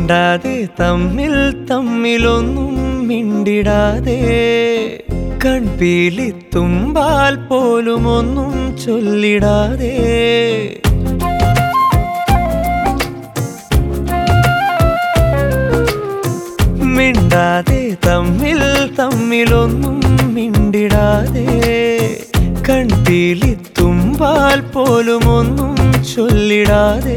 മിണ്ടാതെ തമ്മിൽ തമ്മിലൊന്നും മിണ്ടിടാതെ കൺപീലി തുമ്പാൽ പോലും ഒന്നും ചൊല്ലിടാതെ മിണ്ടാതെ തമ്മിൽ തമ്മിലൊന്നും മിണ്ടിടാതെ കൺപീലി തുമ്പാൽ പോലും ഒന്നും ചൊല്ലിടാതെ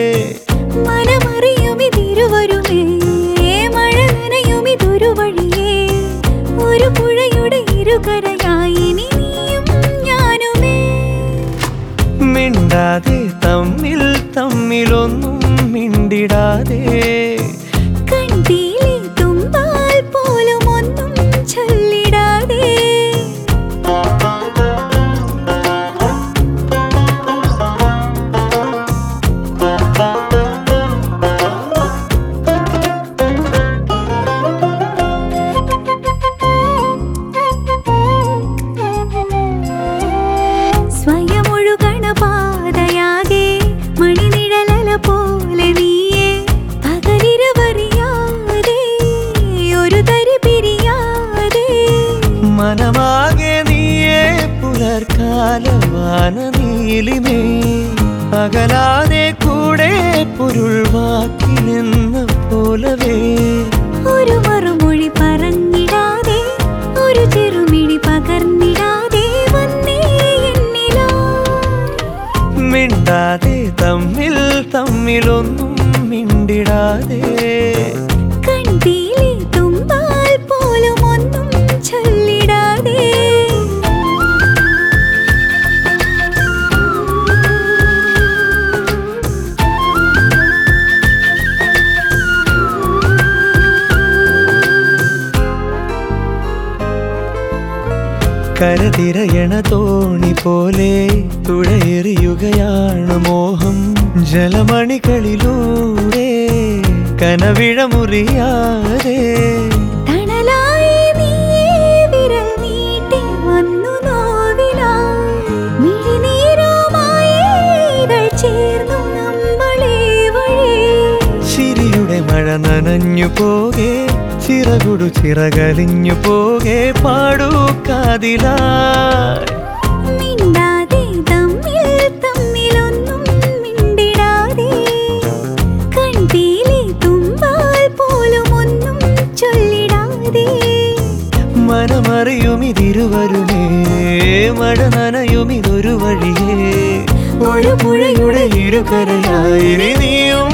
മനമറിയുമിതിരുവരുമേ മഴ നനയുമിതൊരു വഴിയേ ഒരു പുഴയുടെ ഇരുകരയായി ഇനി നീയും ഞാനുമേ മിണ്ടാതെ തമ്മിൽ തമ്മിലൊന്നും മിണ്ടിടാതെ കണ്ടീലി തുമ്പാൽ പോലും ഒന്നും ചൊല്ലിടാതെ സ്വയമൊഴുകണ പാതയാകെ മണിനിഴലല പോലെ നീയെ പകലിരവറിയാതെ ഒരു തരി പിരിയാതെ മനമാകെ നീയേ പുലർക്കാലവാന നീലിമേ അകലാതെ കൂടെ പൊരുൾവാക്കിനെന്ന പോലവേ ഒരു മറുമൊഴി പറഞ്ഞിടാതെ ഒരു ചെറുമിഴി പകർന്നിടാതെ വന്നേ എന്നിലാ മിണ്ടാതെ തമ്മിൽ തമ്മിലൊന്നും മിണ്ടിടാതെ കണ്ടീലി തുമ്പാൽ പോലും ഒന്നും ചൊല്ലിടാതെ കരതിരയണ തോണി പോലെ തുഴയെറിയുകയാണ് മോഹം ജലമണികളിലൂടെ കനവിഴ മുറിയാതെ തണലായി നീയേ വിരൽ നീട്ടി വന്നു നോവിലായി മിഴിനീരുമായി ഇതൾ ചേർന്നു നമ്മളെ വഴി ചിരിയുടെ മഴ നനഞ്ഞു പോകെ ചിറകുടു ചിറകലിഞ്ഞു പോകെ പാടൂ കാതിലായി മിണ്ടാതെ തമ്മിൽ തമ്മിലൊന്നും മിണ്ടിടാതെ കണ്ടീലി തുമ്പാൽ പോലും ഒന്നും ചൊല്ലിടാതെ മനമറിയുമിതിരുവരുമേ മഴ നനയുമിതൊരു വഴിയേ ഒരു പുഴയുടെ ഇരുകരയായി നീയും